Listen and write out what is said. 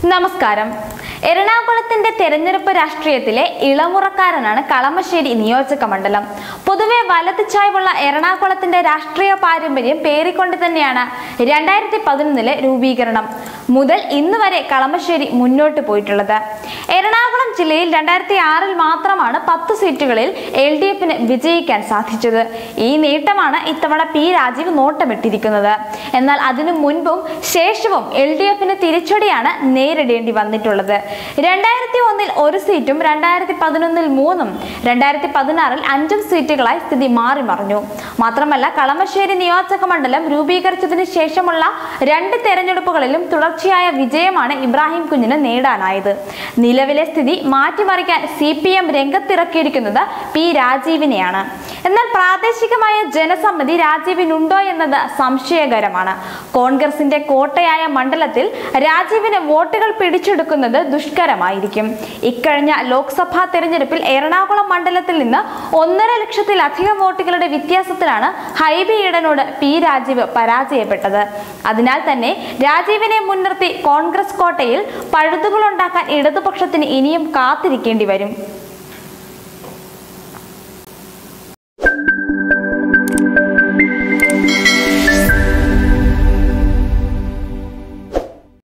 നമസ്കാരം എറണാകുളത്തിന്റെ തെരഞ്ഞെടുപ്പ് രാഷ്ട്രീയത്തിലെ ഇളമുറക്കാരനാണ് കളമശ്ശേരി നിയോജക മണ്ഡലം പൊതുവെ വലത് ചായ്വുള്ള എറണാകുളത്തിന്റെ രാഷ്ട്രീയ പാരമ്പര്യം പേറിക്കൊണ്ട് തന്നെയാണ് രണ്ടായിരത്തി പതിനൊന്നിലെ രൂപീകരണം മുതൽ ഇന്ന് വരെ കളമശ്ശേരി മുന്നോട്ട് പോയിട്ടുള്ളത് എറണാകുളം ജില്ലയിൽ രണ്ടായിരത്തി ആറിൽ മാത്രമാണ് പത്ത് സീറ്റുകളിൽ എൽ ഡി എഫിന് വിജയിക്കാൻ സാധിച്ചത് ഈ നേട്ടമാണ് ഇത്തവണ പി രാജീവ് നോട്ടമിട്ടിരിക്കുന്നത് എന്നാൽ അതിനു മുൻപും ശേഷവും എൽ ഡി എഫിന് തിരിച്ചടിയാണ് നേരിടേണ്ടി വന്നിട്ടുള്ളത് രണ്ടായിരത്തി ഒന്നിൽ ഒരു സീറ്റും രണ്ടായിരത്തി പതിനൊന്നിൽ മൂന്നും രണ്ടായിരത്തി പതിനാറിൽ അഞ്ചും സീറ്റുകളായി സ്ഥിതി മാറി മറിഞ്ഞു മാത്രമല്ല കളമശ്ശേരി നിയോജക മണ്ഡലം രൂപീകരിച്ചതിന് ശേഷമുള്ള രണ്ട് തെരഞ്ഞെടുപ്പുകളിലും തുടർച്ചയായ വിജയമാണ് ഇബ്രാഹിം കുഞ്ഞിന് നേടാനായത് നിലവിലെ സ്ഥിതി മാറ്റിമറിക്കാൻ സി പി എം രംഗത്തിറക്കിയിരിക്കുന്നത് പി രാജീവിനെയാണ് എന്നാൽ പ്രാദേശികമായ ജനസമ്മതി രാജീവിനുണ്ടോ എന്നത് സംശയകരമാണ് കോൺഗ്രസിന്റെ കോട്ടയായ മണ്ഡലത്തിൽ രാജീവിന് വോട്ടുകൾ പിടിച്ചെടുക്കുന്നത് ദുഷ്കരമായിരിക്കും ഇക്കഴിഞ്ഞ ലോക്സഭാ തെരഞ്ഞെടുപ്പിൽ എറണാകുളം മണ്ഡലത്തിൽ നിന്ന് ഒന്നര ലക്ഷത്തിലധികം വോട്ടുകളുടെ വ്യത്യാസത്തിലാണ് ഹൈബി ഈഡനോട് പി രാജീവ് പരാജയപ്പെട്ടത് അതിനാൽ തന്നെ രാജീവിനെ മുൻനിർത്തി കോൺഗ്രസ് കോട്ടയിൽ പഴുതുകളുണ്ടാക്കാൻ ഇടതുപക്ഷത്തിന് ഇനിയും കാത്തിരിക്കേണ്ടി വരും